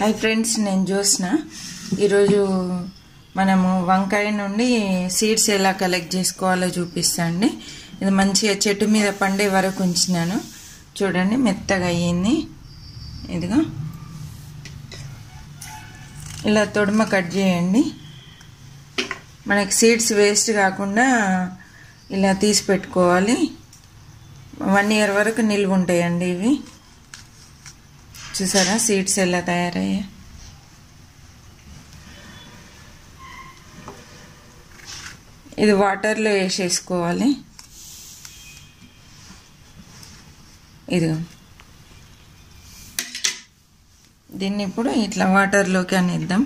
hi friends నేను జ్యోత్స్న ఈరోజు మనము వంకాయ నుండి సీడ్స్ ఎలా కలెక్ట్ చేసుకోవాలో చూపిస్తా అండి ఇది మంచిగా చెట్టు మీద పండే వరకు ఉంచినాను చూడండి మెత్తగా అయ్యింది ఇదిగా ఇలా తొడుమ కట్ చేయండి మనకి సీడ్స్ వేస్ట్ కాకుండా ఇలా తీసి పెట్టుకోవాలి వన్ ఇయర్ వరకు నిల్వ ఉంటాయండి ఇవి చూసారా సీడ్స్ ఎలా తయారయ్యాయి ఇది వాటర్లో వేసేసుకోవాలి ఇదిగో దీన్ని ఇప్పుడు ఇట్లా వాటర్లోకి అనిద్దాం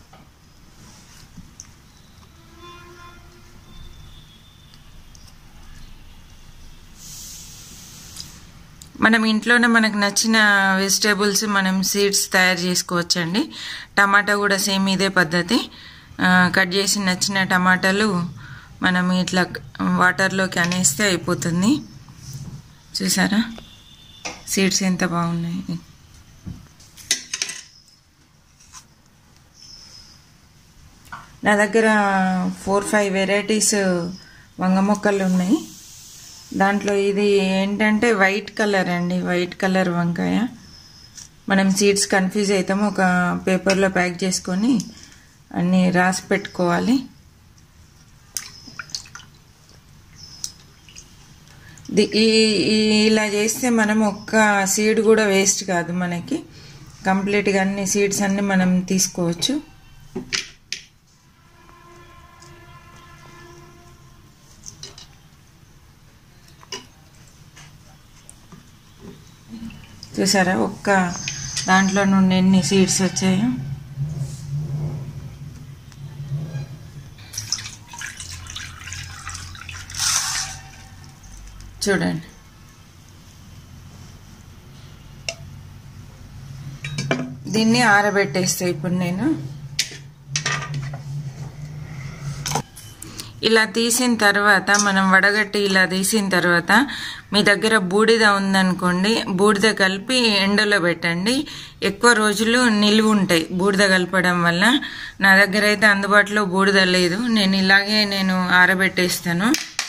మనం ఇంట్లోనే మనకు నచ్చిన వెజిటేబుల్స్ మనం సీడ్స్ తయారు చేసుకోవచ్చండి టమాటా కూడా సేమ్ ఇదే పద్ధతి కట్ చేసి నచ్చిన టమాటాలు మనం ఇట్లా వాటర్లోకి అనేస్తే అయిపోతుంది చూసారా సీడ్స్ ఎంత బాగున్నాయి నా దగ్గర ఫోర్ ఫైవ్ వెరైటీస్ వంగ మొక్కలు ఉన్నాయి దాంట్లో ఇది ఏంటంటే వైట్ కలర్ అండి వైట్ కలర్ వంకాయ మనం సీడ్స్ కన్ఫ్యూజ్ అవుతాము ఒక పేపర్లో ప్యాక్ చేసుకొని అన్నీ రాసి పెట్టుకోవాలి ఈ ఇలా చేస్తే మనం ఒక్క సీడ్ కూడా వేస్ట్ కాదు మనకి కంప్లీట్గా అన్ని సీడ్స్ అన్ని మనం తీసుకోవచ్చు చూసారా ఒక్క దాంట్లో నుండి ఎన్ని సీడ్స్ వచ్చాయో చూడండి దీన్ని ఆరబెట్టేస్తా ఇప్పుడు నేను ఇలా తీసిన తర్వాత మనం వడగట్టి ఇలా తీసిన తర్వాత మీ దగ్గర బూడిద ఉందనుకోండి బూడిద కలిపి ఎండలో పెట్టండి ఎక్కువ రోజులు నిలువ ఉంటాయి బూడిద కలపడం వల్ల నా దగ్గర అయితే అందుబాటులో బూడిద లేదు నేను ఇలాగే నేను ఆరబెట్టేస్తాను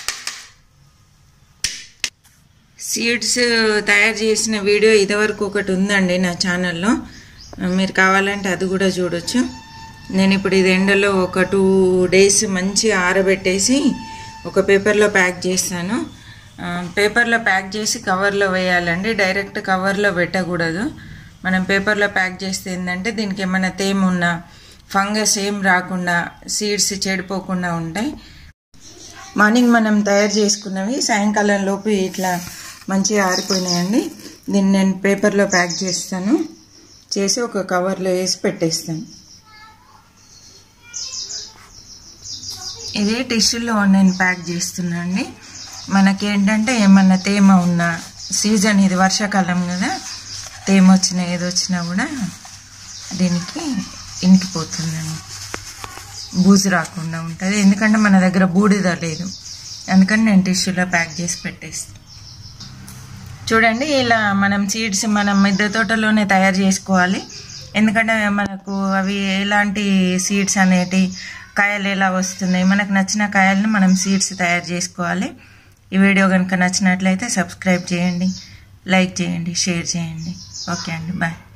సీడ్స్ తయారు చేసిన వీడియో ఇదివరకు ఒకటి ఉందండి నా ఛానల్లో మీరు కావాలంటే అది కూడా చూడొచ్చు నేను ఇప్పుడు ఇది ఎండలో ఒక టూ డేస్ మంచిగా ఆరబెట్టేసి ఒక పేపర్లో ప్యాక్ చేస్తాను పేపర్లో ప్యాక్ చేసి కవర్లో వేయాలండి డైరెక్ట్ కవర్లో పెట్టకూడదు మనం పేపర్లో ప్యాక్ చేస్తే ఏంటంటే దీనికి ఏమైనా తేమ ఉన్నా ఫంగస్ ఏం రాకుండా సీడ్స్ చెడిపోకుండా ఉంటాయి మార్నింగ్ మనం తయారు చేసుకున్నవి సాయంకాలం లోపు ఇట్లా మంచిగా ఆరిపోయినాయండి దీన్ని నేను పేపర్లో ప్యాక్ చేస్తాను చేసి ఒక కవర్లో వేసి పెట్టేస్తాను ఇది టిష్యూలో నేను ప్యాక్ చేస్తున్నా అండి మనకేంటంటే ఏమన్నా తేమ ఉన్నా సీజన్ ఇది వర్షాకాలం కదా తేమ వచ్చినా ఏది వచ్చినా కూడా దీనికి ఇంకిపోతుందండి బూజు రాకుండా ఉంటుంది ఎందుకంటే మన దగ్గర బూడిద లేదు అందుకని నేను టిష్యూలో ప్యాక్ చేసి పెట్టేస్తాను చూడండి ఇలా మనం సీడ్స్ మనం మిద్దె తోటలోనే తయారు చేసుకోవాలి ఎందుకంటే మనకు అవి ఎలాంటి సీడ్స్ అనేటి కాయలు ఎలా వస్తున్నాయి మనకు నచ్చిన కాయలను మనం సీడ్స్ తయారు చేసుకోవాలి ఈ వీడియో కనుక నచ్చినట్లయితే సబ్స్క్రైబ్ చేయండి లైక్ చేయండి షేర్ చేయండి ఓకే అండి బాయ్